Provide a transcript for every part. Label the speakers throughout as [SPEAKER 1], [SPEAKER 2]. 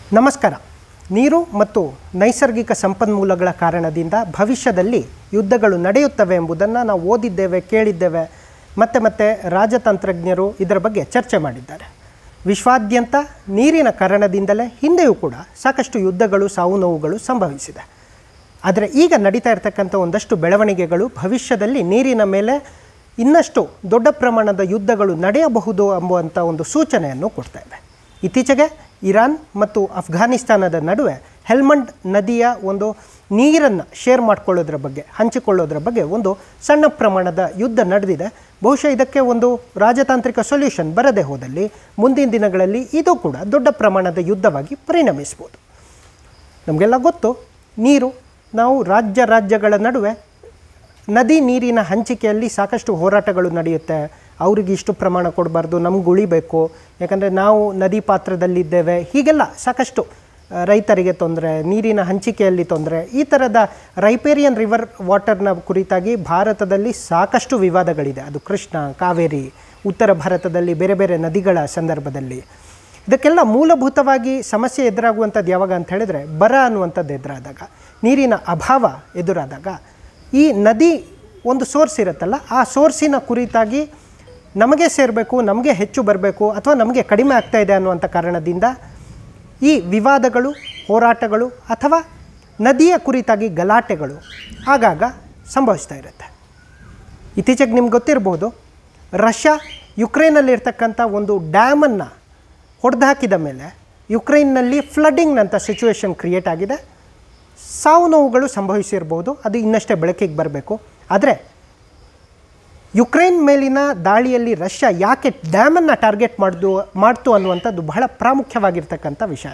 [SPEAKER 1] ನಮಸ್ಕಾರ ನೀರು ಮತ್ತು ನೈಸರ್ಗಿಕ ಸಂಪನ್ಮೂಲಗಳ ಕಾರಣದಿಂದ ಭವಿಷ್ಯದಲ್ಲಿ ಯುದ್ಧಗಳು ನಡೆಯುತ್ತವೆ ಎಂಬುದನ್ನು ನಾವು ಓದಿದ್ದೇವೆ ಕೇಳಿದ್ದೇವೆ ಮತ್ತೆ ಮತ್ತೆ ರಾಜತಂತ್ರಜ್ಞರು ಇದರ ಬಗ್ಗೆ ಚರ್ಚೆ ಮಾಡಿದ್ದಾರೆ ವಿಶ್ವಾದ್ಯಂತ ನೀರಿನ ಕಾರಣದಿಂದಲೇ ಹಿಂದೆಯೂ ಕೂಡ ಸಾಕಷ್ಟು ಯುದ್ಧಗಳು ಸಾವು ನೋವುಗಳು ಸಂಭವಿಸಿದೆ ಆದರೆ ಈಗ ನಡೀತಾ ಇರತಕ್ಕಂಥ ಒಂದಷ್ಟು ಬೆಳವಣಿಗೆಗಳು ಭವಿಷ್ಯದಲ್ಲಿ ನೀರಿನ ಮೇಲೆ ಇನ್ನಷ್ಟು ದೊಡ್ಡ ಪ್ರಮಾಣದ ಯುದ್ಧಗಳು ನಡೆಯಬಹುದು ಎಂಬುವಂಥ ಒಂದು ಸೂಚನೆಯನ್ನು ಕೊಡ್ತಾ ಇದೆ ಇತ್ತೀಚೆಗೆ ಇರಾನ್ ಮತ್ತು ಅಫ್ಘಾನಿಸ್ತಾನದ ನಡುವೆ ಹೆಲ್ಮಂಡ್ ನದಿಯ ಒಂದು ನೀರನ್ನು ಶೇರ್ ಮಾಡ್ಕೊಳ್ಳೋದ್ರ ಬಗ್ಗೆ ಹಂಚಿಕೊಳ್ಳೋದ್ರ ಬಗ್ಗೆ ಒಂದು ಸಣ್ಣ ಪ್ರಮಾಣದ ಯುದ್ಧ ನಡೆದಿದೆ ಬಹುಶಃ ಇದಕ್ಕೆ ಒಂದು ರಾಜತಾಂತ್ರಿಕ ಸೊಲ್ಯೂಷನ್ ಬರದೇ ಹೋದಲ್ಲಿ ಮುಂದಿನ ದಿನಗಳಲ್ಲಿ ಇದು ಕೂಡ ದೊಡ್ಡ ಪ್ರಮಾಣದ ಯುದ್ಧವಾಗಿ ಪರಿಣಮಿಸ್ಬೋದು ನಮಗೆಲ್ಲ ಗೊತ್ತು ನೀರು ನಾವು ರಾಜ್ಯ ರಾಜ್ಯಗಳ ನಡುವೆ ನದಿ ನೀರಿನ ಹಂಚಿಕೆಯಲ್ಲಿ ಸಾಕಷ್ಟು ಹೋರಾಟಗಳು ನಡೆಯುತ್ತೆ ಅವ್ರಿಗೆ ಇಷ್ಟು ಪ್ರಮಾಣ ಕೊಡಬಾರ್ದು ನಮ್ಗೆ ಉಳಿಬೇಕು ಯಾಕಂದರೆ ನಾವು ನದಿ ಪಾತ್ರದಲ್ಲಿದ್ದೇವೆ ಹೀಗೆಲ್ಲ ಸಾಕಷ್ಟು ಆ, ರೈತರಿಗೆ ತೊಂದರೆ ನೀರಿನ ಹಂಚಿಕೆಯಲ್ಲಿ ತೊಂದರೆ ಈ ಥರದ ರೈಪೇರಿಯನ್ ರಿವರ್ ವಾಟರ್ನ ಕುರಿತಾಗಿ ಭಾರತದಲ್ಲಿ ಸಾಕಷ್ಟು ವಿವಾದಗಳಿದೆ ಅದು ಕೃಷ್ಣ ಕಾವೇರಿ ಉತ್ತರ ಭಾರತದಲ್ಲಿ ಬೇರೆ ಬೇರೆ ನದಿಗಳ ಸಂದರ್ಭದಲ್ಲಿ ಇದಕ್ಕೆಲ್ಲ ಮೂಲಭೂತವಾಗಿ ಸಮಸ್ಯೆ ಎದುರಾಗುವಂಥದ್ದು ಯಾವಾಗ ಅಂತ ಹೇಳಿದ್ರೆ ಬರ ಅನ್ನುವಂಥದ್ದು ಎದುರಾದಾಗ ನೀರಿನ ಅಭಾವ ಎದುರಾದಾಗ ಈ ನದಿ ಒಂದು ಸೋರ್ಸ್ ಇರುತ್ತಲ್ಲ ಆ ಸೋರ್ಸಿನ ಕುರಿತಾಗಿ ನಮಗೆ ಸೇರಬೇಕು ನಮಗೆ ಹೆಚ್ಚು ಬರಬೇಕು ಅಥವಾ ನಮಗೆ ಕಡಿಮೆ ಆಗ್ತಾ ಇದೆ ಅನ್ನುವಂಥ ಕಾರಣದಿಂದ ಈ ವಿವಾದಗಳು ಹೋರಾಟಗಳು ಅಥವಾ ನದಿಯ ಕುರಿತಾಗಿ ಗಲಾಟೆಗಳು ಆಗಾಗ ಸಂಭವಿಸ್ತಾ ಇರುತ್ತೆ ಇತ್ತೀಚೆಗೆ ನಿಮ್ಗೆ ಗೊತ್ತಿರ್ಬೋದು ರಷ್ಯಾ ಯುಕ್ರೇನಲ್ಲಿರ್ತಕ್ಕಂಥ ಒಂದು ಡ್ಯಾಮನ್ನು ಹೊಡೆದಾಕಿದ ಮೇಲೆ ಯುಕ್ರೈನ್ನಲ್ಲಿ ಫ್ಲಡ್ಡಿಂಗ್ನಂಥ ಸಿಚುವೇಶನ್ ಕ್ರಿಯೇಟ್ ಆಗಿದೆ ಸಾವು ನೋವುಗಳು ಸಂಭವಿಸಿರ್ಬೋದು ಅದು ಇನ್ನಷ್ಟೇ ಬೆಳಕಿಗೆ ಬರಬೇಕು ಆದರೆ ಯುಕ್ರೇನ್ ಮೇಲಿನ ದಾಳಿಯಲ್ಲಿ ರಷ್ಯಾ ಯಾಕೆ ಡ್ಯಾಮನ್ನು ಟಾರ್ಗೆಟ್ ಮಾಡ್ದು ಮಾಡ್ತು ಅನ್ನುವಂಥದ್ದು ಬಹಳ ಪ್ರಾಮುಖ್ಯವಾಗಿರ್ತಕ್ಕಂಥ ವಿಚಾರ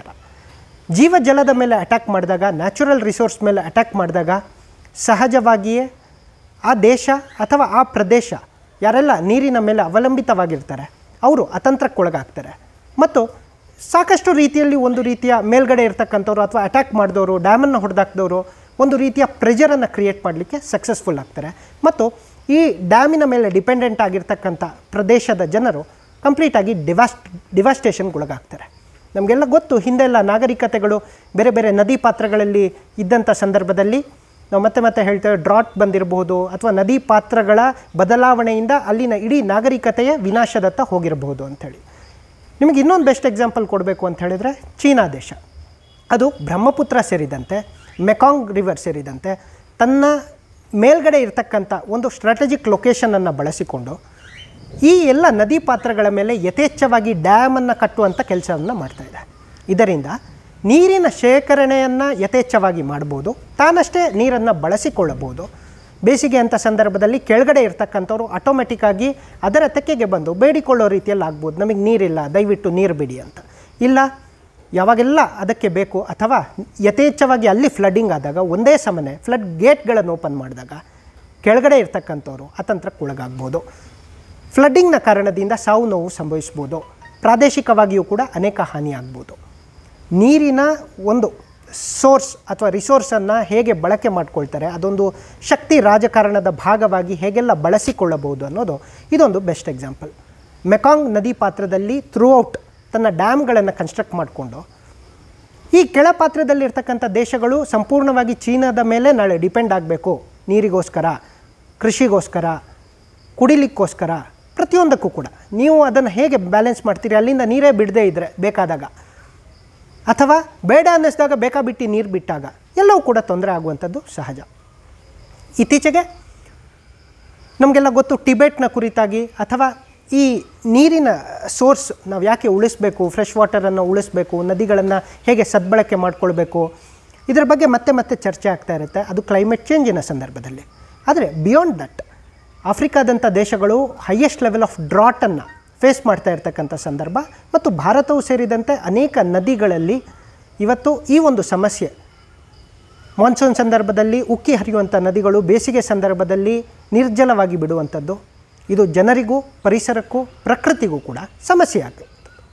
[SPEAKER 1] ಜೀವಜಲದ ಮೇಲೆ ಅಟ್ಯಾಕ್ ಮಾಡಿದಾಗ ನ್ಯಾಚುರಲ್ ರಿಸೋರ್ಸ್ ಮೇಲೆ ಅಟ್ಯಾಕ್ ಮಾಡಿದಾಗ ಸಹಜವಾಗಿಯೇ ಆ ದೇಶ ಅಥವಾ ಆ ಪ್ರದೇಶ ಯಾರೆಲ್ಲ ನೀರಿನ ಮೇಲೆ ಅವಲಂಬಿತವಾಗಿರ್ತಾರೆ ಅವರು ಅತಂತ್ರಕ್ಕೊಳಗಾಗ್ತಾರೆ ಮತ್ತು ಸಾಕಷ್ಟು ರೀತಿಯಲ್ಲಿ ಒಂದು ರೀತಿಯ ಮೇಲ್ಗಡೆ ಇರ್ತಕ್ಕಂಥವ್ರು ಅಥವಾ ಅಟ್ಯಾಕ್ ಮಾಡಿದವರು ಡ್ಯಾಮನ್ನು ಹೊಡೆದಾಕ್ದವರು ಒಂದು ರೀತಿಯ ಪ್ರೆಷರನ್ನು ಕ್ರಿಯೇಟ್ ಮಾಡಲಿಕ್ಕೆ ಸಕ್ಸಸ್ಫುಲ್ ಆಗ್ತಾರೆ ಮತ್ತು ಈ ಡ್ಯಾಮಿನ ಮೇಲೆ ಡಿಪೆಂಡೆಂಟ್ ಆಗಿರ್ತಕ್ಕಂಥ ಪ್ರದೇಶದ ಜನರು ಕಂಪ್ಲೀಟಾಗಿ ಡಿವಾಸ್ಟ್ ಡಿವಾಸ್ಟೇಷನ್ಗೊಳಗಾಗ್ತಾರೆ ನಮಗೆಲ್ಲ ಗೊತ್ತು ಹಿಂದೆಲ್ಲ ನಾಗರಿಕತೆಗಳು ಬೇರೆ ಬೇರೆ ನದಿ ಪಾತ್ರಗಳಲ್ಲಿ ಇದ್ದಂಥ ಸಂದರ್ಭದಲ್ಲಿ ನಾವು ಮತ್ತೆ ಮತ್ತೆ ಹೇಳ್ತೇವೆ ಡ್ರಾಟ್ ಬಂದಿರಬಹುದು ಅಥವಾ ನದಿ ಪಾತ್ರಗಳ ಬದಲಾವಣೆಯಿಂದ ಅಲ್ಲಿನ ಇಡೀ ನಾಗರಿಕತೆಯ ವಿನಾಶದತ್ತ ಹೋಗಿರಬಹುದು ಅಂಥೇಳಿ ನಿಮಗೆ ಇನ್ನೊಂದು ಬೆಸ್ಟ್ ಎಕ್ಸಾಂಪಲ್ ಕೊಡಬೇಕು ಅಂತ ಹೇಳಿದರೆ ಚೀನಾ ದೇಶ ಅದು ಬ್ರಹ್ಮಪುತ್ರ ಸೇರಿದಂತೆ ಮೆಕಾಂಗ್ ರಿವರ್ ಸೇರಿದಂತೆ ತನ್ನ ಮೇಲ್ಗಡೆ ಇರತಕ್ಕಂಥ ಒಂದು ಸ್ಟ್ರಾಟಜಿಕ್ ಲೊಕೇಶನನ್ನು ಬಳಸಿಕೊಂಡು ಈ ಎಲ್ಲ ನದಿ ಪಾತ್ರಗಳ ಮೇಲೆ ಯಥೇಚ್ಛವಾಗಿ ಡ್ಯಾಮನ್ನು ಕಟ್ಟುವಂಥ ಕೆಲಸವನ್ನು ಮಾಡ್ತಾ ಇದೆ ಇದರಿಂದ ನೀರಿನ ಶೇಖರಣೆಯನ್ನು ಯಥೇಚ್ಛವಾಗಿ ಮಾಡ್ಬೋದು ತಾನಷ್ಟೇ ನೀರನ್ನು ಬಳಸಿಕೊಳ್ಳಬಹುದು ಬೇಸಿಗೆ ಅಂಥ ಸಂದರ್ಭದಲ್ಲಿ ಕೆಳಗಡೆ ಇರ್ತಕ್ಕಂಥವ್ರು ಆಟೋಮೆಟಿಕ್ಕಾಗಿ ಅದರ ತೆಕ್ಕೆಗೆ ಬಂದು ಬೇಡಿಕೊಳ್ಳೋ ರೀತಿಯಲ್ಲಿ ಆಗ್ಬೋದು ನಮಗೆ ನೀರಿಲ್ಲ ದಯವಿಟ್ಟು ನೀರು ಬಿಡಿ ಅಂತ ಇಲ್ಲ ಯಾವಾಗೆಲ್ಲ ಅದಕ್ಕೆ ಬೇಕು ಅಥವಾ ಯಥೇಚ್ಛವಾಗಿ ಅಲ್ಲಿ ಫ್ಲಡ್ಡಿಂಗ್ ಆದಾಗ ಒಂದೇ ಸಮನೆ ಫ್ಲಡ್ ಗೇಟ್ಗಳನ್ನು ಓಪನ್ ಮಾಡಿದಾಗ ಕೆಳಗಡೆ ಇರ್ತಕ್ಕಂಥವ್ರು ಅತಂತ್ರಕ್ಕೊಳಗಾಗ್ಬೋದು ಫ್ಲಡ್ಡಿಂಗ್ನ ಕಾರಣದಿಂದ ಸಾವು ನೋವು ಸಂಭವಿಸ್ಬೋದು ಪ್ರಾದೇಶಿಕವಾಗಿಯೂ ಕೂಡ ಅನೇಕ ಹಾನಿ ಆಗ್ಬೋದು ನೀರಿನ ಒಂದು ಸೋರ್ಸ್ ಅಥವಾ ರಿಸೋರ್ಸನ್ನು ಹೇಗೆ ಬಳಕೆ ಮಾಡ್ಕೊಳ್ತಾರೆ ಅದೊಂದು ಶಕ್ತಿ ರಾಜಕಾರಣದ ಭಾಗವಾಗಿ ಹೇಗೆಲ್ಲ ಬಳಸಿಕೊಳ್ಳಬಹುದು ಅನ್ನೋದು ಇದೊಂದು ಬೆಸ್ಟ್ ಎಕ್ಸಾಂಪಲ್ ಮೆಕಾಂಗ್ ನದಿ ಪಾತ್ರದಲ್ಲಿ ಥ್ರೂಔಟ್ ತನ್ನ ಡ್ಯಾಮ್ಗಳನ್ನು ಕನ್ಸ್ಟ್ರಕ್ಟ್ ಮಾಡಿಕೊಂಡು ಈ ಕೆಳ ಪಾತ್ರದಲ್ಲಿರ್ತಕ್ಕಂಥ ದೇಶಗಳು ಸಂಪೂರ್ಣವಾಗಿ ಚೀನಾದ ಮೇಲೆ ನಾಳೆ ಡಿಪೆಂಡ್ ಆಗಬೇಕು ನೀರಿಗೋಸ್ಕರ ಕೃಷಿಗೋಸ್ಕರ ಕುಡಿಲಿಕ್ಕೋಸ್ಕರ ಪ್ರತಿಯೊಂದಕ್ಕೂ ಕೂಡ ನೀವು ಅದನ್ನು ಹೇಗೆ ಬ್ಯಾಲೆನ್ಸ್ ಮಾಡ್ತೀರಿ ಅಲ್ಲಿಂದ ನೀರೇ ಬಿಡದೇ ಇದ್ದರೆ ಬೇಕಾದಾಗ ಅಥವಾ ಬೇಡ ಅನ್ನಿಸಿದಾಗ ಬೇಕಾಬಿಟ್ಟು ನೀರು ಬಿಟ್ಟಾಗ ಎಲ್ಲವೂ ಕೂಡ ತೊಂದರೆ ಆಗುವಂಥದ್ದು ಸಹಜ ಇತ್ತೀಚೆಗೆ ನಮಗೆಲ್ಲ ಗೊತ್ತು ಟಿಬೆಟ್ನ ಕುರಿತಾಗಿ ಅಥವಾ ಈ ನೀರಿನ ಸೋರ್ಸ್ ನಾವು ಯಾಕೆ ಉಳಿಸಬೇಕು ಫ್ರೆಶ್ ವಾಟರನ್ನು ಉಳಿಸಬೇಕು ನದಿಗಳನ್ನು ಹೇಗೆ ಸದ್ಬಳಕೆ ಮಾಡಿಕೊಳ್ಬೇಕು ಇದರ ಬಗ್ಗೆ ಮತ್ತೆ ಮತ್ತೆ ಚರ್ಚೆ ಆಗ್ತಾ ಇರುತ್ತೆ ಅದು ಕ್ಲೈಮೇಟ್ ಚೇಂಜಿನ ಸಂದರ್ಭದಲ್ಲಿ ಆದರೆ ಬಿಯಾಂಡ್ ದಟ್ ಆಫ್ರಿಕಾದಂಥ ದೇಶಗಳು ಹೈಯೆಸ್ಟ್ ಲೆವೆಲ್ ಆಫ್ ಡ್ರಾಟನ್ನು ಫೇಸ್ ಮಾಡ್ತಾ ಇರ್ತಕ್ಕಂಥ ಸಂದರ್ಭ ಮತ್ತು ಭಾರತವು ಸೇರಿದಂತೆ ಅನೇಕ ನದಿಗಳಲ್ಲಿ ಇವತ್ತು ಈ ಒಂದು ಸಮಸ್ಯೆ ಮಾನ್ಸೂನ್ ಸಂದರ್ಭದಲ್ಲಿ ಉಕ್ಕಿ ಹರಿಯುವಂಥ ನದಿಗಳು ಬೇಸಿಗೆ ಸಂದರ್ಭದಲ್ಲಿ ನಿರ್ಜಲವಾಗಿ ಬಿಡುವಂಥದ್ದು ಇದು ಜನರಿಗೂ ಪರಿಸರಕ್ಕೂ ಪ್ರಕೃತಿಗೂ ಕೂಡ ಸಮಸ್ಯೆ ಆಗುತ್ತೆ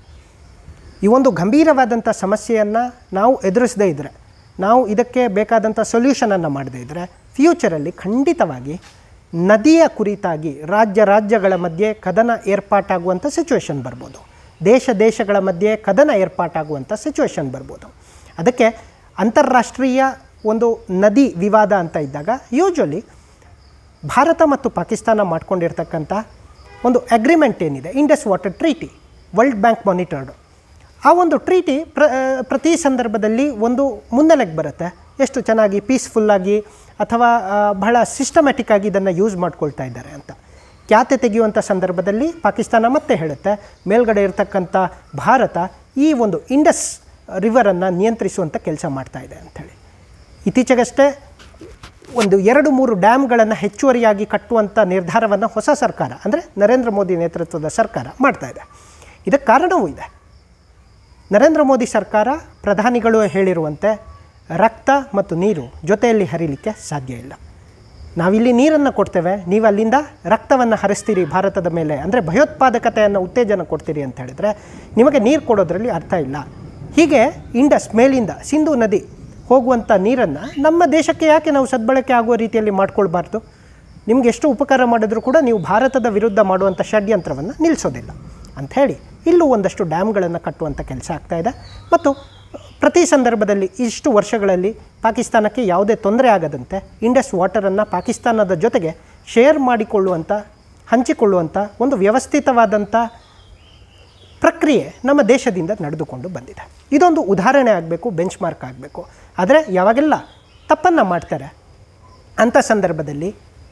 [SPEAKER 1] ಈ ಒಂದು ಗಂಭೀರವಾದಂಥ ಸಮಸ್ಯೆಯನ್ನು ನಾವು ಎದುರಿಸದೇ ಇದ್ದರೆ ನಾವು ಇದಕ್ಕೆ ಬೇಕಾದಂಥ ಸೊಲ್ಯೂಷನನ್ನು ಮಾಡದೇ ಇದ್ದರೆ ಫ್ಯೂಚರಲ್ಲಿ ಖಂಡಿತವಾಗಿ ನದಿಯ ಕುರಿತಾಗಿ ರಾಜ್ಯ ರಾಜ್ಯಗಳ ಮಧ್ಯೆ ಕದನ ಏರ್ಪಾಟಾಗುವಂಥ ಸಿಚುವೇಶನ್ ಬರ್ಬೋದು ದೇಶ ದೇಶಗಳ ಮಧ್ಯೆ ಕದನ ಏರ್ಪಾಟಾಗುವಂಥ ಸಿಚುವೇಶನ್ ಬರ್ಬೋದು ಅದಕ್ಕೆ ಅಂತಾರಾಷ್ಟ್ರೀಯ ಒಂದು ನದಿ ವಿವಾದ ಅಂತ ಇದ್ದಾಗ ಯೂಶ್ವಲಿ ಭಾರತ ಮತ್ತು ಪಾಕಿಸ್ತಾನ ಮಾಡ್ಕೊಂಡಿರ್ತಕ್ಕಂಥ ಒಂದು ಅಗ್ರಿಮೆಂಟ್ ಏನಿದೆ Indus water treaty World Bank monitored ಆ ಒಂದು ಟ್ರೀಟಿ ಪ್ರ ಪ್ರತಿ ಸಂದರ್ಭದಲ್ಲಿ ಒಂದು ಮುನ್ನೆಲೆಗೆ ಬರುತ್ತೆ ಎಷ್ಟು ಚೆನ್ನಾಗಿ ಪೀಸ್ಫುಲ್ಲಾಗಿ ಅಥವಾ ಆ, ಬಹಳ ಸಿಸ್ಟಮ್ಯಾಟಿಕ್ ಆಗಿ ಇದನ್ನು ಯೂಸ್ ಮಾಡ್ಕೊಳ್ತಾ ಇದ್ದಾರೆ ಅಂತ ಖ್ಯಾತೆ ತೆಗೆಯುವಂಥ ಸಂದರ್ಭದಲ್ಲಿ ಪಾಕಿಸ್ತಾನ ಮತ್ತೆ ಹೇಳುತ್ತೆ ಮೇಲ್ಗಡೆ ಇರತಕ್ಕಂಥ ಭಾರತ ಈ ಒಂದು ಇಂಡಸ್ ರಿವರನ್ನು ನಿಯಂತ್ರಿಸುವಂಥ ಕೆಲಸ ಮಾಡ್ತಾ ಇದೆ ಅಂಥೇಳಿ ಇತ್ತೀಚೆಗಷ್ಟೇ ಒಂದು ಎರಡು ಮೂರು ಡ್ಯಾಮ್ಗಳನ್ನು ಹೆಚ್ಚುವರಿಯಾಗಿ ಕಟ್ಟುವಂಥ ನಿರ್ಧಾರವನ್ನು ಹೊಸ ಸರ್ಕಾರ ಅಂದರೆ ನರೇಂದ್ರ ಮೋದಿ ನೇತೃತ್ವದ ಸರ್ಕಾರ ಮಾಡ್ತಾ ಇದೆ ಇದಕ್ಕೆ ಕಾರಣವೂ ಇದೆ ನರೇಂದ್ರ ಮೋದಿ ಸರ್ಕಾರ ಪ್ರಧಾನಿಗಳು ಹೇಳಿರುವಂತೆ ರಕ್ತ ಮತ್ತು ನೀರು ಜೊತೆಯಲ್ಲಿ ಹರಿಲಿಕ್ಕೆ ಸಾಧ್ಯ ಇಲ್ಲ ನಾವಿಲ್ಲಿ ನೀರನ್ನು ಕೊಡ್ತೇವೆ ನೀವು ಅಲ್ಲಿಂದ ರಕ್ತವನ್ನು ಹರಿಸ್ತೀರಿ ಭಾರತದ ಮೇಲೆ ಅಂದರೆ ಭಯೋತ್ಪಾದಕತೆಯನ್ನು ಉತ್ತೇಜನ ಕೊಡ್ತೀರಿ ಅಂತ ಹೇಳಿದ್ರೆ ನಿಮಗೆ ನೀರು ಕೊಡೋದ್ರಲ್ಲಿ ಅರ್ಥ ಇಲ್ಲ ಹೀಗೆ ಇಂಡಸ್ ಮೇಲಿಂದ ಸಿಂಧು ನದಿ ಹೋಗುವಂಥ ನೀರನ್ನು ನಮ್ಮ ದೇಶಕ್ಕೆ ಯಾಕೆ ನಾವು ಸದ್ಬಳಕೆ ಆಗುವ ರೀತಿಯಲ್ಲಿ ಮಾಡ್ಕೊಳ್ಬಾರ್ದು ನಿಮ್ಗೆ ಎಷ್ಟು ಉಪಕಾರ ಮಾಡಿದರೂ ಕೂಡ ನೀವು ಭಾರತದ ವಿರುದ್ಧ ಮಾಡುವಂಥ ಷಡ್ಯಂತ್ರವನ್ನು ನಿಲ್ಲಿಸೋದಿಲ್ಲ ಅಂಥೇಳಿ ಇಲ್ಲೂ ಒಂದಷ್ಟು ಡ್ಯಾಮ್ಗಳನ್ನು ಕಟ್ಟುವಂಥ ಕೆಲಸ ಆಗ್ತಾ ಇದೆ ಮತ್ತು ಪ್ರತಿ ಸಂದರ್ಭದಲ್ಲಿ ಇಷ್ಟು ವರ್ಷಗಳಲ್ಲಿ ಪಾಕಿಸ್ತಾನಕ್ಕೆ ಯಾವುದೇ ತೊಂದರೆ ಆಗದಂತೆ ಇಂಡಸ್ ವಾಟರನ್ನು ಪಾಕಿಸ್ತಾನದ ಜೊತೆಗೆ ಶೇರ್ ಮಾಡಿಕೊಳ್ಳುವಂಥ ಹಂಚಿಕೊಳ್ಳುವಂಥ ಒಂದು ವ್ಯವಸ್ಥಿತವಾದಂಥ ಪ್ರಕ್ರಿಯೆ ನಮ್ಮ ದೇಶದಿಂದ ನಡೆದುಕೊಂಡು ಬಂದಿದೆ ಇದೊಂದು ಉದಾಹರಣೆ ಆಗಬೇಕು ಬೆಂಚ್ ಮಾರ್ಕ್ ಆಗಬೇಕು ಆದರೆ ಯಾವಾಗೆಲ್ಲ ತಪ್ಪನ್ನು ಮಾಡ್ತಾರೆ ಅಂಥ ಸಂದರ್ಭದಲ್ಲಿ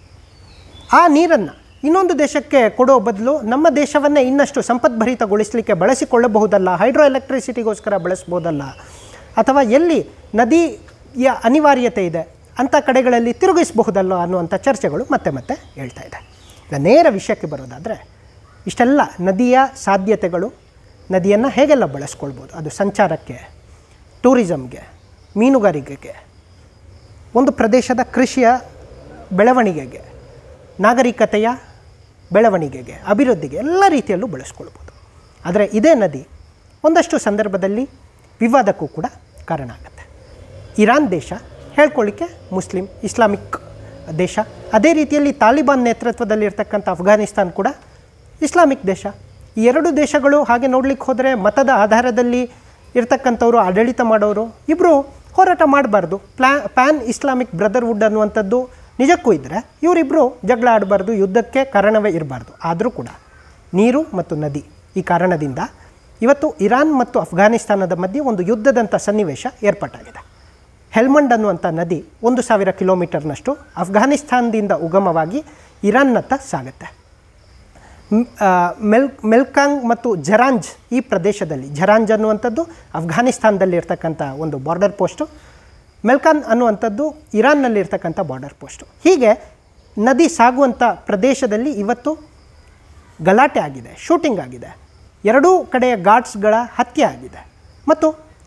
[SPEAKER 1] ಆ ನೀರನ್ನು ಇನ್ನೊಂದು ದೇಶಕ್ಕೆ ಕೊಡೋ ಬದಲು ನಮ್ಮ ದೇಶವನ್ನೇ ಇನ್ನಷ್ಟು ಸಂಪದ್ಭರಿತಗೊಳಿಸಲಿಕ್ಕೆ ಬಳಸಿಕೊಳ್ಳಬಹುದಲ್ಲ ಹೈಡ್ರೋ ಎಲೆಕ್ಟ್ರಿಸಿಟಿಗೋಸ್ಕರ ಬಳಸ್ಬೋದಲ್ಲ ಅಥವಾ ಎಲ್ಲಿ ನದಿಯ ಅನಿವಾರ್ಯತೆ ಇದೆ ಅಂಥ ಕಡೆಗಳಲ್ಲಿ ತಿರುಗಿಸಬಹುದಲ್ಲ ಅನ್ನುವಂಥ ಚರ್ಚೆಗಳು ಮತ್ತೆ ಮತ್ತೆ ಹೇಳ್ತಾ ಇದೆ ಈಗ ನೇರ ವಿಷಯಕ್ಕೆ ಬರೋದಾದರೆ ಇಷ್ಟೆಲ್ಲ ನದಿಯ ಸಾಧ್ಯತೆಗಳು ನದಿಯನ್ನು ಹೇಗೆಲ್ಲ ಬಳಸ್ಕೊಳ್ಬೋದು ಅದು ಸಂಚಾರಕ್ಕೆ ಟೂರಿಸಮ್ಗೆ ಮೀನುಗಾರಿಕೆಗೆ ಒಂದು ಪ್ರದೇಶದ ಕೃಷಿಯ ಬೆಳವಣಿಗೆಗೆ ನಾಗರಿಕತೆಯ ಬೆಳವಣಿಗೆಗೆ ಅಭಿವೃದ್ಧಿಗೆ ಎಲ್ಲ ರೀತಿಯಲ್ಲೂ ಬಳಸ್ಕೊಳ್ಬೋದು ಆದರೆ ಇದೇ ನದಿ ಒಂದಷ್ಟು ಸಂದರ್ಭದಲ್ಲಿ ವಿವಾದಕ್ಕೂ ಕೂಡ ಕಾರಣ ಆಗುತ್ತೆ ಇರಾನ್ ದೇಶ ಹೇಳ್ಕೊಳ್ಳಿಕ್ಕೆ ಮುಸ್ಲಿಂ ಇಸ್ಲಾಮಿಕ್ ದೇಶ ಅದೇ ರೀತಿಯಲ್ಲಿ ತಾಲಿಬಾನ್ ನೇತೃತ್ವದಲ್ಲಿರ್ತಕ್ಕಂಥ ಅಫ್ಘಾನಿಸ್ತಾನ್ ಕೂಡ ಇಸ್ಲಾಮಿಕ್ ದೇಶ ಈ ಎರಡು ದೇಶಗಳು ಹಾಗೆ ನೋಡ್ಲಿಕ್ಕೆ ಹೋದರೆ ಮತದ ಆಧಾರದಲ್ಲಿ ಇರ್ತಕ್ಕಂಥವ್ರು ಆಡಳಿತ ಮಾಡೋರು ಇಬ್ಬರು ಹೋರಾಟ ಮಾಡಬಾರ್ದು ಪ್ಲಾ ಪ್ಯಾನ್ ಇಸ್ಲಾಮಿಕ್ ಬ್ರದರ್ವುಡ್ ಅನ್ನುವಂಥದ್ದು ನಿಜಕ್ಕೂ ಇದ್ದರೆ ಇವರಿಬ್ಬರು ಜಗಳ ಆಡಬಾರ್ದು ಯುದ್ಧಕ್ಕೆ ಕಾರಣವೇ ಇರಬಾರ್ದು ಆದರೂ ಕೂಡ ನೀರು ಮತ್ತು ನದಿ ಈ ಕಾರಣದಿಂದ ಇವತ್ತು ಇರಾನ್ ಮತ್ತು ಅಫ್ಘಾನಿಸ್ತಾನದ ಮಧ್ಯೆ ಒಂದು ಯುದ್ಧದಂಥ ಸನ್ನಿವೇಶ ಏರ್ಪಟ್ಟಾಗಿದೆ ಹೆಲ್ಮಂಡ್ ಅನ್ನುವಂಥ ನದಿ ಒಂದು ಸಾವಿರ ಕಿಲೋಮೀಟರ್ನಷ್ಟು ಅಫ್ಘಾನಿಸ್ತಾನದಿಂದ ಉಗಮವಾಗಿ ಇರಾನ್ನತ್ತ ಸಾಗುತ್ತೆ ಮ್- ಆ, ಮೆಲ್ ಮೆಲ್ಕಾಂಗ್ ಮತ್ತು ಜರಾಂಜ್ ಈ ಪ್ರದೇಶದಲ್ಲಿ ಜರಾಂಜ್ ಅನ್ನುವಂಥದ್ದು ಅಫ್ಘಾನಿಸ್ತಾನದಲ್ಲಿ ಇರ್ತಕ್ಕಂಥ ಒಂದು ಬಾರ್ಡರ್ ಪೋಸ್ಟು ಮೆಲ್ಕಾನ್ ಅನ್ನುವಂಥದ್ದು ಇರಾನ್ನಲ್ಲಿ ಇರ್ತಕ್ಕಂಥ ಬಾರ್ಡರ್ ಪೋಸ್ಟು ಹೀಗೆ ನದಿ ಸಾಗುವಂಥ ಪ್ರದೇಶದಲ್ಲಿ ಇವತ್ತು ಗಲಾಟೆ ಆಗಿದೆ ಶೂಟಿಂಗ್ ಆಗಿದೆ ಎರಡೂ ಕಡೆಯ ಗಾರ್ಡ್ಸ್ಗಳ ಹತ್ಯೆ ಆಗಿದೆ ಮತ್ತು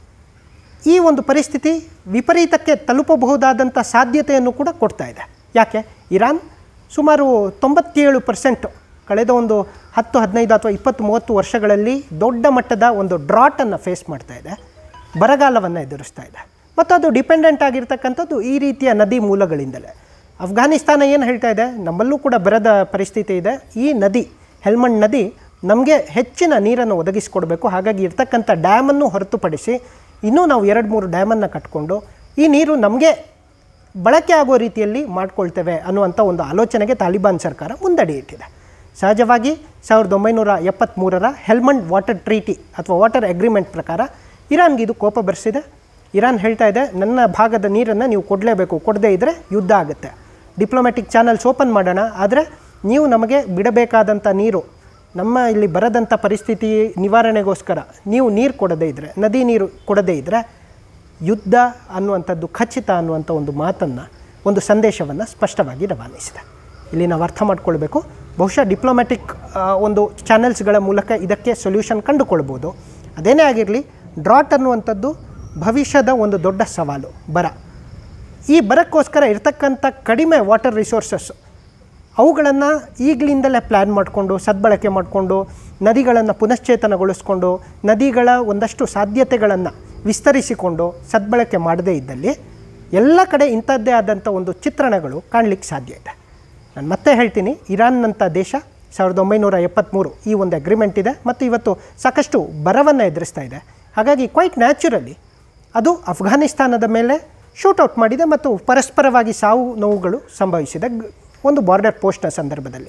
[SPEAKER 1] ಈ ಒಂದು ಪರಿಸ್ಥಿತಿ ವಿಪರೀತಕ್ಕೆ ತಲುಪಬಹುದಾದಂಥ ಸಾಧ್ಯತೆಯನ್ನು ಕೂಡ ಕೊಡ್ತಾ ಇದೆ ಯಾಕೆ ಇರಾನ್ ಸುಮಾರು ತೊಂಬತ್ತೇಳು ಪರ್ಸೆಂಟ್ ಕಳೆದ ಒಂದು ಹತ್ತು ಹದಿನೈದು ಅಥವಾ ಇಪ್ಪತ್ತು ಮೂವತ್ತು ವರ್ಷಗಳಲ್ಲಿ ದೊಡ್ಡ ಮಟ್ಟದ ಒಂದು ಡ್ರಾಟನ್ನು ಫೇಸ್ ಮಾಡ್ತಾ ಇದೆ ಬರಗಾಲವನ್ನು ಎದುರಿಸ್ತಾ ಇದೆ ಮತ್ತು ಅದು ಡಿಪೆಂಡೆಂಟ್ ಆಗಿರ್ತಕ್ಕಂಥದ್ದು ಈ ರೀತಿಯ ನದಿ ಮೂಲಗಳಿಂದಲೇ ಅಫ್ಘಾನಿಸ್ತಾನ ಏನು ಹೇಳ್ತಾ ಇದೆ ನಮ್ಮಲ್ಲೂ ಕೂಡ ಬರದ ಪರಿಸ್ಥಿತಿ ಇದೆ ಈ ನದಿ ಹೆಲ್ಮಂಡ್ ನದಿ ನಮಗೆ ಹೆಚ್ಚಿನ ನೀರನ್ನು ಒದಗಿಸಿಕೊಡ್ಬೇಕು ಹಾಗಾಗಿ ಇರ್ತಕ್ಕಂಥ ಡ್ಯಾಮನ್ನು ಹೊರತುಪಡಿಸಿ ಇನ್ನೂ ನಾವು ಎರಡು ಮೂರು ಡ್ಯಾಮನ್ನು ಕಟ್ಕೊಂಡು ಈ ನೀರು ನಮಗೆ ಬಳಕೆ ಆಗೋ ರೀತಿಯಲ್ಲಿ ಮಾಡ್ಕೊಳ್ತೇವೆ ಅನ್ನುವಂಥ ಒಂದು ಆಲೋಚನೆಗೆ ತಾಲಿಬಾನ್ ಸರ್ಕಾರ ಮುಂದಡಿ ಇಟ್ಟಿದೆ ಸಹಜವಾಗಿ ಸಾವಿರದ ಒಂಬೈನೂರ ಎಪ್ಪತ್ತ್ಮೂರರ ಹೆಲ್ಮಂಡ್ ವಾಟರ್ ಟ್ರೀಟಿ ಅಥವಾ ವಾಟರ್ ಅಗ್ರಿಮೆಂಟ್ ಪ್ರಕಾರ ಇರಾನ್ಗೆ ಇದು ಕೋಪ ಬರೆಸಿದೆ ಇರಾನ್ ಹೇಳ್ತಾ ಇದೆ ನನ್ನ ಭಾಗದ ನೀರನ್ನು ನೀವು ಕೊಡಲೇಬೇಕು ಕೊಡದೇ ಇದ್ದರೆ ಯುದ್ಧ ಆಗುತ್ತೆ ಡಿಪ್ಲೊಮ್ಯಾಟಿಕ್ ಚಾನಲ್ಸ್ ಓಪನ್ ಮಾಡೋಣ ಆದರೆ ನೀವು ನಮಗೆ ಬಿಡಬೇಕಾದಂಥ ನೀರು ನಮ್ಮ ಇಲ್ಲಿ ಬರದಂಥ ಪರಿಸ್ಥಿತಿ ನಿವಾರಣೆಗೋಸ್ಕರ ನೀವು ನೀರು ಕೊಡದೇ ಇದ್ದರೆ ನದಿ ನೀರು ಕೊಡದೇ ಇದ್ದರೆ ಯುದ್ಧ ಅನ್ನುವಂಥದ್ದು ಖಚಿತ ಅನ್ನುವಂಥ ಒಂದು ಮಾತನ್ನು ಒಂದು ಸಂದೇಶವನ್ನು ಸ್ಪಷ್ಟವಾಗಿ ರವಾನಿಸಿದೆ ಇಲ್ಲಿ ನಾವು ಅರ್ಥ ಮಾಡ್ಕೊಳ್ಬೇಕು ಬಹುಶಃ ಡಿಪ್ಲೊಮ್ಯಾಟಿಕ್ ಒಂದು ಚಾನೆಲ್ಸ್ಗಳ ಮೂಲಕ ಇದಕ್ಕೆ ಸೊಲ್ಯೂಷನ್ ಕಂಡುಕೊಳ್ಬೋದು ಅದೇನೇ ಆಗಿರಲಿ ಡ್ರಾಟ್ ಅನ್ನುವಂಥದ್ದು ಭವಿಷ್ಯದ ಒಂದು ದೊಡ್ಡ ಸವಾಲು ಬರ ಈ ಬರಕ್ಕೋಸ್ಕರ ಇರ್ತಕ್ಕಂಥ ಕಡಿಮೆ ವಾಟರ್ ರಿಸೋರ್ಸಸ್ ಅವುಗಳನ್ನು ಈಗಲಿಂದಲೇ ಪ್ಲ್ಯಾನ್ ಮಾಡಿಕೊಂಡು ಸದ್ಬಳಕೆ ಮಾಡಿಕೊಂಡು ನದಿಗಳನ್ನು ಪುನಶ್ಚೇತನಗೊಳಿಸ್ಕೊಂಡು ನದಿಗಳ ಒಂದಷ್ಟು ಸಾಧ್ಯತೆಗಳನ್ನು ವಿಸ್ತರಿಸಿಕೊಂಡು ಸದ್ಬಳಕೆ ಮಾಡದೇ ಇದ್ದಲ್ಲಿ ಎಲ್ಲ ಕಡೆ ಇಂಥದ್ದೇ ಆದಂಥ ಒಂದು ಚಿತ್ರಣಗಳು ಕಾಣಲಿಕ್ಕೆ ಸಾಧ್ಯ ಇದೆ ನಾನು ಮತ್ತೆ ಹೇಳ್ತೀನಿ ಇರಾನ್ನಂಥ ದೇಶ ಸಾವಿರದ ಒಂಬೈನೂರ ಎಪ್ಪತ್ತ್ಮೂರು ಈ ಒಂದು ಅಗ್ರಿಮೆಂಟ್ ಇದೆ ಮತ್ತು ಇವತ್ತು ಸಾಕಷ್ಟು ಬರವನ್ನು ಎದುರಿಸ್ತಾ ಇದೆ ಹಾಗಾಗಿ ಕ್ವೈಟ್ ನ್ಯಾಚುರಲಿ ಅದು ಅಫ್ಘಾನಿಸ್ತಾನದ ಮೇಲೆ ಶೂಟೌಟ್ ಮಾಡಿದೆ ಮತ್ತು ಪರಸ್ಪರವಾಗಿ ಸಾವು ನೋವುಗಳು ಸಂಭವಿಸಿದೆ ಗ್- ಒಂದು ಬಾರ್ಡರ್ ಪೋಸ್ಟ್ನ ಸಂದರ್ಭದಲ್ಲಿ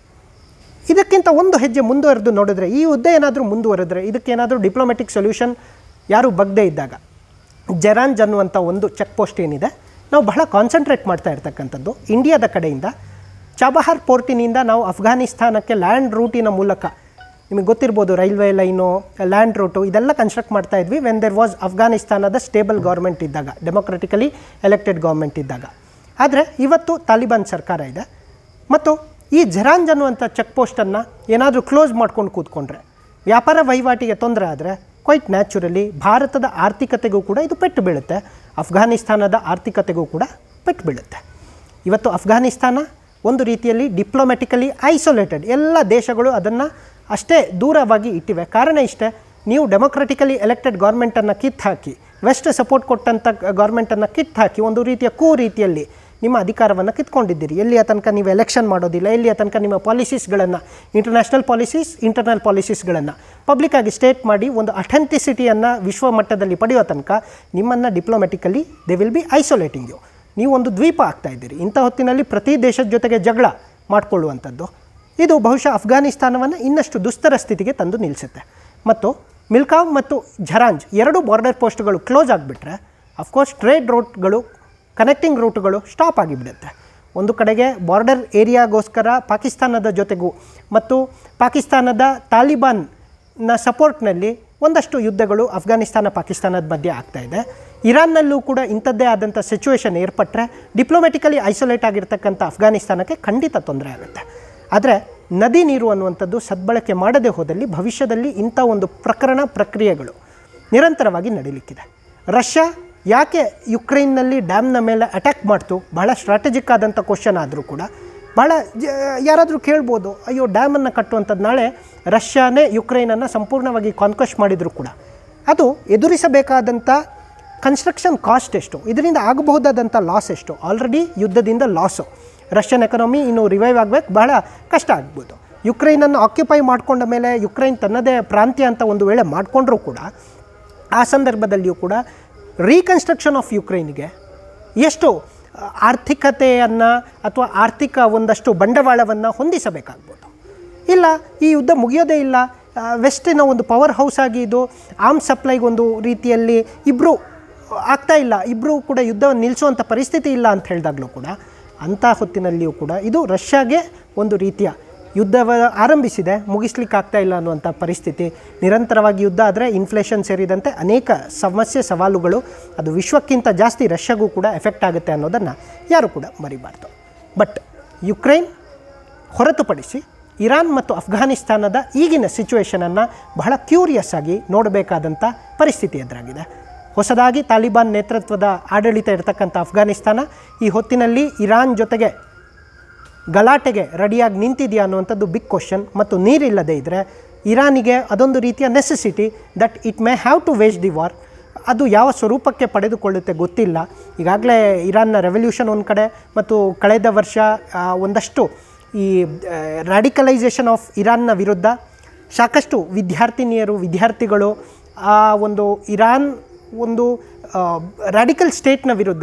[SPEAKER 1] ಇದಕ್ಕಿಂತ ಒಂದು ಹೆಜ್ಜೆ ಮುಂದುವರೆದು ನೋಡಿದ್ರೆ ಈ ಯುದ್ಧ ಏನಾದರೂ ಮುಂದುವರೆದ್ರೆ ಇದಕ್ಕೇನಾದರೂ ಡಿಪ್ಲೊಮ್ಯಾಟಿಕ್ ಸೊಲ್ಯೂಷನ್ ಯಾರೂ ಬಗ್ದೇ ಇದ್ದಾಗ ಜೆರಾಂಜ್ ಅನ್ನುವಂಥ ಒಂದು ಚೆಕ್ ಪೋಸ್ಟ್ ಏನಿದೆ ನಾವು ಬಹಳ ಕಾನ್ಸಂಟ್ರೇಟ್ ಮಾಡ್ತಾ ಇರ್ತಕ್ಕಂಥದ್ದು ಇಂಡಿಯಾದ ಕಡೆಯಿಂದ ಚಾಬಹಾರ್ ಪೋರ್ಟಿನಿಂದ ನಾವು ಅಫ್ಘಾನಿಸ್ತಾನಕ್ಕೆ ಲ್ಯಾಂಡ್ ರೂಟಿನ ಮೂಲಕ ನಿಮಗೆ ಗೊತ್ತಿರ್ಬೋದು ರೈಲ್ವೆ ಲೈನು ಲ್ಯಾಂಡ್ ರೂಟು ಇದೆಲ್ಲ ಕನ್ಸ್ಟ್ರಕ್ಟ್ ಮಾಡ್ತಾ ಇದ್ವಿ ವೆನ್ ದೆರ್ ವಾಸ್ ಅಫ್ಘಾನಿಸ್ತಾನದ ಸ್ಟೇಬಲ್ ಗೌರ್ಮೆಂಟ್ ಇದ್ದಾಗ ಡೆಮೊಕ್ರೆಟಿಕಲಿ ಎಲೆಕ್ಟೆಡ್ ಗೌರ್ಮೆಂಟ್ ಇದ್ದಾಗ ಆದರೆ ಇವತ್ತು ತಾಲಿಬಾನ್ ಸರ್ಕಾರ ಇದೆ ಮತ್ತು ಈ ಜೆರಾಂಜ್ ಅನ್ನುವಂಥ ಚೆಕ್ ಪೋಸ್ಟನ್ನು ಏನಾದರೂ ಕ್ಲೋಸ್ ಮಾಡ್ಕೊಂಡು ಕೂತ್ಕೊಂಡ್ರೆ ವ್ಯಾಪಾರ ವಹಿವಾಟಿಗೆ ತೊಂದರೆ ಆದರೆ ಕ್ವೈಟ್ ನ್ಯಾಚುರಲಿ ಭಾರತದ ಆರ್ಥಿಕತೆಗೂ ಕೂಡ ಇದು ಪೆಟ್ಟು ಬೀಳುತ್ತೆ ಅಫ್ಘಾನಿಸ್ತಾನದ ಆರ್ಥಿಕತೆಗೂ ಕೂಡ ಪೆಟ್ಟು ಬೀಳುತ್ತೆ ಇವತ್ತು ಅಫ್ಘಾನಿಸ್ತಾನ ಒಂದು ರೀತಿಯಲ್ಲಿ ಡಿಪ್ಲೊಮ್ಯಾಟಿಕಲಿ ಐಸೋಲೇಟೆಡ್ ಎಲ್ಲ ದೇಶಗಳು ಅದನ್ನು ಅಷ್ಟೇ ದೂರವಾಗಿ ಇಟ್ಟಿವೆ ಕಾರಣ ಇಷ್ಟೇ ನೀವು ಡೆಮೊಕ್ರೆಟಿಕಲಿ ಎಲೆಕ್ಟೆಡ್ ಗೌರ್ಮೆಂಟನ್ನು ಕಿತ್ತು ಹಾಕಿ ವೆಸ್ಟ್ ಸಪೋರ್ಟ್ ಕೊಟ್ಟಂಥ ಗೌರ್ಮೆಂಟನ್ನು ಕಿತ್ತು ಹಾಕಿ ಒಂದು ರೀತಿಯ ಕೂ ರೀತಿಯಲ್ಲಿ ನಿಮ್ಮ ಅಧಿಕಾರವನ್ನು ಕಿತ್ಕೊಂಡಿದ್ದೀರಿ ಎಲ್ಲಿಯ ತನಕ ನೀವು ಎಲೆಕ್ಷನ್ ಮಾಡೋದಿಲ್ಲ ಎಲ್ಲಿಯ ತನಕ ನಿಮ್ಮ ಪಾಲಿಸೀಸ್ಗಳನ್ನು ಇಂಟರ್ನ್ಯಾಷನಲ್ ಪಾಲಿಸೀಸ್ ಇಂಟರ್ನಲ್ ಪಾಲಿಸೀಸ್ಗಳನ್ನು ಪಬ್ಲಿಕ್ಕಾಗಿ ಸ್ಟೇಟ್ ಮಾಡಿ ಒಂದು ಅಥೆಂಟಿಸಿಟಿಯನ್ನು ವಿಶ್ವ ಮಟ್ಟದಲ್ಲಿ ಪಡೆಯೋ ತನಕ ನಿಮ್ಮನ್ನು diplomatically they will be isolating you ನೀವು ಒಂದು ದ್ವೀಪ ಆಗ್ತಾ ಇದ್ದೀರಿ ಇಂಥ ಹೊತ್ತಿನಲ್ಲಿ ಪ್ರತಿ ದೇಶದ ಜೊತೆಗೆ ಜಗಳ ಮಾಡಿಕೊಳ್ಳುವಂಥದ್ದು ಇದು ಬಹುಶಃ ಅಫ್ಘಾನಿಸ್ತಾನವನ್ನು ಇನ್ನಷ್ಟು ದುಸ್ತರ ಸ್ಥಿತಿಗೆ ತಂದು ನಿಲ್ಲಿಸುತ್ತೆ ಮತ್ತು ಮಿಲ್ಕಾವ್ ಮತ್ತು ಝರಾಂಜ್ ಎರಡು ಬಾರ್ಡರ್ ಪೋಸ್ಟ್ಗಳು ಕ್ಲೋಸ್ ಆಗಿಬಿಟ್ರೆ ಅಫ್ಕೋರ್ಸ್ ಟ್ರೇಡ್ ರೂಟ್ಗಳು ಕನೆಕ್ಟಿಂಗ್ ರೂಟ್ಗಳು ಸ್ಟಾಪ್ ಆಗಿಬಿಡುತ್ತೆ ಒಂದು ಕಡೆಗೆ ಬಾರ್ಡರ್ ಏರಿಯಾಗೋಸ್ಕರ ಪಾಕಿಸ್ತಾನದ ಜೊತೆಗೂ ಮತ್ತು ಪಾಕಿಸ್ತಾನದ ತಾಲಿಬಾನ್ನ ಸಪೋರ್ಟ್ನಲ್ಲಿ ಒಂದಷ್ಟು ಯುದ್ಧಗಳು ಅಫ್ಘಾನಿಸ್ತಾನ ಪಾಕಿಸ್ತಾನದ ಮಧ್ಯೆ ಆಗ್ತಾ ಇದೆ ಇರಾನ್ನಲ್ಲೂ ಕೂಡ ಇಂಥದ್ದೇ ಆದಂಥ ಸಿಚುವೇಶನ್ ಏರ್ಪಟ್ಟರೆ ಡಿಪ್ಲೊಮ್ಯಾಟಿಕಲಿ ಐಸೋಲೇಟ್ ಆಗಿರ್ತಕ್ಕಂಥ ಅಫ್ಘಾನಿಸ್ತಾನಕ್ಕೆ ಖಂಡಿತ ತೊಂದರೆ ಆಗುತ್ತೆ ಆದರೆ ನದಿ ನೀರು ಅನ್ನುವಂಥದ್ದು ಸದ್ಬಳಕೆ ಮಾಡದೆ ಹೋದಲ್ಲಿ ಭವಿಷ್ಯದಲ್ಲಿ ಇಂಥ ಒಂದು ಪ್ರಕರಣ ಪ್ರಕ್ರಿಯೆಗಳು ನಿರಂತರವಾಗಿ ನಡೀಲಿಕ್ಕಿದೆ ರಷ್ಯಾ ಯಾಕೆ ಯುಕ್ರೈನ್ನಲ್ಲಿ ಡ್ಯಾಮ್ನ ಮೇಲೆ ಅಟ್ಯಾಕ್ ಮಾಡ್ತು ಬಹಳ ಸ್ಟ್ರಾಟಜಿಕ್ ಆದಂಥ ಕ್ವಶನ್ ಆದರೂ ಕೂಡ ಭಾಳ ಜ ಯಾರಾದರೂ ಕೇಳ್ಬೋದು ಅಯ್ಯೋ ಡ್ಯಾಮನ್ನು ಕಟ್ಟುವಂಥದ್ದು ನಾಳೆ ರಷ್ಯಾನೇ ಯುಕ್ರೈನನ್ನು ಸಂಪೂರ್ಣವಾಗಿ ಕಾನ್ಕ್ವೆಸ್ಟ್ ಮಾಡಿದರೂ ಕೂಡ ಅದು ಎದುರಿಸಬೇಕಾದಂಥ ಕನ್ಸ್ಟ್ರಕ್ಷನ್ ಕಾಸ್ಟ್ ಎಷ್ಟು ಇದರಿಂದ ಆಗಬಹುದಾದಂಥ ಲಾಸ್ ಎಷ್ಟು ಆಲ್ರೆಡಿ ಯುದ್ಧದಿಂದ ಲಾಸು ರಷ್ಯನ್ ಎಕನಾಮಿ ಇನ್ನು ರಿವೈವ್ ಆಗಬೇಕು ಬಹಳ ಕಷ್ಟ ಆಗ್ಬೋದು ಯುಕ್ರೈನನ್ನು ಆಕ್ಯುಪೈ ಮಾಡಿಕೊಂಡ ಮೇಲೆ ಯುಕ್ರೈನ್ ತನ್ನದೇ ಪ್ರಾಂತ್ಯ ಅಂತ ಒಂದು ವೇಳೆ ಮಾಡಿಕೊಂಡ್ರೂ ಕೂಡ ಆ ಸಂದರ್ಭದಲ್ಲಿಯೂ ಕೂಡ ರೀಕನ್ಸ್ಟ್ರಕ್ಷನ್ ಆಫ್ ಯುಕ್ರೈನ್ಗೆ ಎಷ್ಟು ಆ, ಆರ್ಥಿಕತೆಯನ್ನು ಅಥವಾ ಆರ್ಥಿಕ ಒಂದಷ್ಟು ಬಂಡವಾಳವನ್ನು ಹೊಂದಿಸಬೇಕಾಗ್ಬೋದು ಇಲ್ಲ ಈ ಯುದ್ಧ ಮುಗಿಯೋದೇ ಇಲ್ಲ ಆ, ವೆಸ್ಟಿನ ಒಂದು ಪವರ್ ಹೌಸ್ ಆಗಿ ಇದು ಆರ್ಮ್ ಸಪ್ಲೈಗೆ ಒಂದು ರೀತಿಯಲ್ಲಿ ಇಬ್ಬರು ಆಗ್ತಾ ಇಲ್ಲ ಇಬ್ಬರು ಕೂಡ ಯುದ್ಧವನ್ನು ನಿಲ್ಲಿಸುವಂಥ ಪರಿಸ್ಥಿತಿ ಇಲ್ಲ ಅಂತ ಹೇಳಿದಾಗಲೂ ಕೂಡ ಅಂಥ ಹೊತ್ತಿನಲ್ಲಿಯೂ ಕೂಡ ಇದು ರಷ್ಯಾಗೆ ಒಂದು ರೀತಿಯ ಯುದ್ಧವ ಆರಂಭಿಸಿದೆ ಮುಗಿಸ್ಲಿಕ್ಕೆ ಆಗ್ತಾ ಇಲ್ಲ ಅನ್ನುವಂಥ ಪರಿಸ್ಥಿತಿ ನಿರಂತರವಾಗಿ ಯುದ್ಧ ಆದರೆ ಇನ್ಫ್ಲೇಷನ್ ಸೇರಿದಂತೆ ಅನೇಕ ಸಮಸ್ಯೆ ಸವಾಲುಗಳು ಅದು ವಿಶ್ವಕ್ಕಿಂತ ಜಾಸ್ತಿ ರಷ್ಯಾಗೂ ಕೂಡ ಎಫೆಕ್ಟ್ ಆಗುತ್ತೆ ಅನ್ನೋದನ್ನು ಯಾರು ಕೂಡ ಮರಿಬಾರ್ದು ಬಟ್ ಯುಕ್ರೈನ್ ಹೊರತುಪಡಿಸಿ ಇರಾನ್ ಮತ್ತು ಅಫ್ಘಾನಿಸ್ತಾನದ ಈಗಿನ ಸಿಚುವೇಷನನ್ನು ಬಹಳ ಕ್ಯೂರಿಯಸ್ ಆಗಿ ನೋಡಬೇಕಾದಂಥ ಪರಿಸ್ಥಿತಿ ಎದುರಾಗಿದೆ ಹೊಸದಾಗಿ ತಾಲಿಬಾನ್ ನೇತೃತ್ವದ ಆಡಳಿತ ಇರತಕ್ಕಂಥ ಅಫ್ಘಾನಿಸ್ತಾನ ಈ ಹೊತ್ತಿನಲ್ಲಿ ಇರಾನ್ ಜೊತೆಗೆ ಗಲಾಟೆಗೆ ರೆಡಿಯಾಗಿ ನಿಂತಿದೆಯಾ ಅನ್ನುವಂಥದ್ದು ಬಿಗ್ ಕ್ವಶನ್ ಮತ್ತು ನೀರಿಲ್ಲದೆ ಇದ್ದರೆ ಇರಾನಿಗೆ ಅದೊಂದು ರೀತಿಯ necessity that it may have to waste the war ಅದು ಯಾವ ಸ್ವರೂಪಕ್ಕೆ ಪಡೆದುಕೊಳ್ಳುತ್ತೆ ಗೊತ್ತಿಲ್ಲ ಈಗಾಗಲೇ ಇರಾನ್ನ ರೆವಲ್ಯೂಷನ್ ಒಂದು ಕಡೆ ಮತ್ತು ಕಳೆದ ವರ್ಷ ಆ, ಒಂದಷ್ಟು ಈ ರ್ಯಾಡಿಕಲೈಸೇಷನ್ ಆಫ್ ಇರಾನ್ನ ವಿರುದ್ಧ ಸಾಕಷ್ಟು ವಿದ್ಯಾರ್ಥಿನಿಯರು ವಿದ್ಯಾರ್ಥಿಗಳು ಆ ಒಂದು ಇರಾನ್ ಒಂದು ರ್ಯಾಡಿಕಲ್ ಸ್ಟೇಟ್ನ ವಿರುದ್ಧ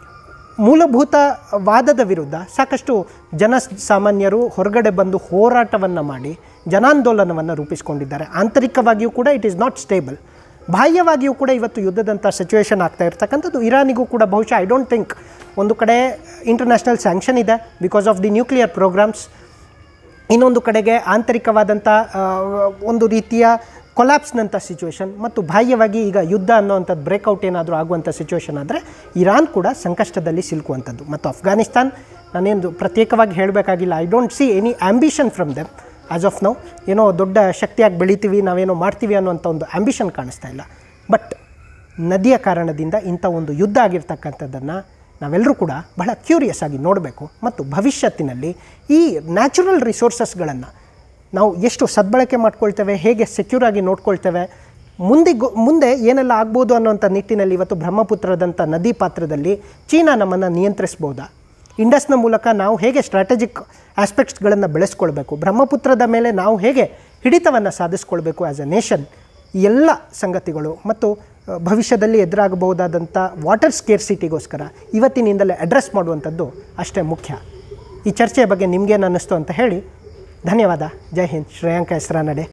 [SPEAKER 1] ಮೂಲಭೂತ ವಾದದ ವಿರುದ್ಧ ಸಾಕಷ್ಟು ಜನ ಸಾಮಾನ್ಯರು ಹೊರಗಡೆ ಬಂದು ಹೋರಾಟವನ್ನು ಮಾಡಿ ಜನಾಂದೋಲನವನ್ನು ರೂಪಿಸಿಕೊಂಡಿದ್ದಾರೆ ಆಂತರಿಕವಾಗಿಯೂ ಕೂಡ ಇಟ್ ಈಸ್ ನಾಟ್ ಸ್ಟೇಬಲ್ ಬಾಹ್ಯವಾಗಿಯೂ ಕೂಡ ಇವತ್ತು ಯುದ್ಧದಂಥ ಸಿಚುವೇಶನ್ ಆಗ್ತಾ ಇರ್ತಕ್ಕಂಥದ್ದು ಇರಾನಿಗೂ ಕೂಡ ಬಹುಶಃ ಐ ಡೋಂಟ್ ಥಿಂಕ್ ಒಂದು ಕಡೆ ಇಂಟರ್ನ್ಯಾಷನಲ್ ಸ್ಯಾಂಕ್ಷನ್ ಇದೆ because of the nuclear programs ಇನ್ನೊಂದು ಕಡೆಗೆ ಆಂತರಿಕವಾದಂಥ ಆ, ಒಂದು ರೀತಿಯ ಕೊಲ್ಯಾಪ್ಸ್ನಂಥ ಸಿಚುವೇಶನ್ ಮತ್ತು ಬಾಹ್ಯವಾಗಿ ಈಗ ಯುದ್ಧ ಅನ್ನೋವಂಥದ್ದು ಬ್ರೇಕೌಟ್ ಏನಾದರೂ ಆಗುವಂಥ ಸಿಚುವೇಶನ್ ಆದರೆ ಇರಾನ್ ಕೂಡ ಸಂಕಷ್ಟದಲ್ಲಿ ಸಿಲುಕುವಂಥದ್ದು ಮತ್ತು ಅಫ್ಘಾನಿಸ್ತಾನ್ ನಾನೇನು ಪ್ರತ್ಯೇಕವಾಗಿ ಹೇಳಬೇಕಾಗಿಲ್ಲ I don't see any ambition from them as of now ಏನೋ ದೊಡ್ಡ ಶಕ್ತಿಯಾಗಿ ಬೆಳಿತೀವಿ ನಾವೇನೋ ಮಾಡ್ತೀವಿ ಅನ್ನೋಂಥ ಒಂದು ಆ್ಯಂಬಿಷನ್ ಕಾಣಿಸ್ತಾ ಇಲ್ಲ ಬಟ್ ನದಿಯ ಕಾರಣದಿಂದ ಇಂಥ ಒಂದು ಯುದ್ಧ ಆಗಿರ್ತಕ್ಕಂಥದ್ದನ್ನು ನಾವೆಲ್ಲರೂ ಕೂಡ ಬಹಳ ಕ್ಯೂರಿಯಸ್ ಆಗಿ ನೋಡಬೇಕು ಮತ್ತು ಭವಿಷ್ಯತ್ತಿನಲ್ಲಿ ಈ ನ್ಯಾಚುರಲ್ ರಿಸೋರ್ಸಸ್ಗಳನ್ನು ನಾವು ಎಷ್ಟು ಸದ್ಬಳಕೆ ಮಾಡ್ಕೊಳ್ತೇವೆ ಹೇಗೆ ಸೆಕ್ಯೂರ್ ಆಗಿ ನೋಡ್ಕೊಳ್ತೇವೆ ಮುಂದೆ ಗೊ- ಮುಂದೆ ಏನೆಲ್ಲ ಆಗ್ಬೋದು ಅನ್ನೋಂಥ ನಿಟ್ಟಿನಲ್ಲಿ ಇವತ್ತು ಬ್ರಹ್ಮಪುತ್ರದಂಥ ನದಿ ಪಾತ್ರದಲ್ಲಿ ಚೀನಾ ನಮ್ಮನ್ನು ನಿಯಂತ್ರಿಸ್ಬೋದಾ ಇಂಡಸ್ನ ಮೂಲಕ ನಾವು ಹೇಗೆ ಸ್ಟ್ರಾಟಜಿಕ್ ಆಸ್ಪೆಕ್ಟ್ಸ್ಗಳನ್ನು ಬೆಳೆಸ್ಕೊಳ್ಬೇಕು ಬ್ರಹ್ಮಪುತ್ರದ ಮೇಲೆ ನಾವು ಹೇಗೆ ಹಿಡಿತವನ್ನು ಸಾಧಿಸ್ಕೊಳ್ಬೇಕು ಆ್ಯಸ್ ಎ ನೇಷನ್ ಈ ಎಲ್ಲ ಸಂಗತಿಗಳು ಮತ್ತು ಆ, ಭವಿಷ್ಯದಲ್ಲಿ ಎದುರಾಗಬಹುದಾದಂಥ ವಾಟರ್ ಸ್ಕೇರ್ಸಿಟಿಗೋಸ್ಕರ ಇವತ್ತಿನಿಂದಲೇ ಅಡ್ರೆಸ್ ಮಾಡುವಂಥದ್ದು ಅಷ್ಟೇ ಮುಖ್ಯ ಈ ಚರ್ಚೆಯ ಬಗ್ಗೆ ನಿಮಗೇನು ಅನ್ನಿಸ್ತು ಅಂತ ಹೇಳಿ ಧನ್ಯವಾದ ಜೈ ಹಿಂದ್ ಶ್ರೇಯಾಂಕ ಹೆಸರಾನಡೆ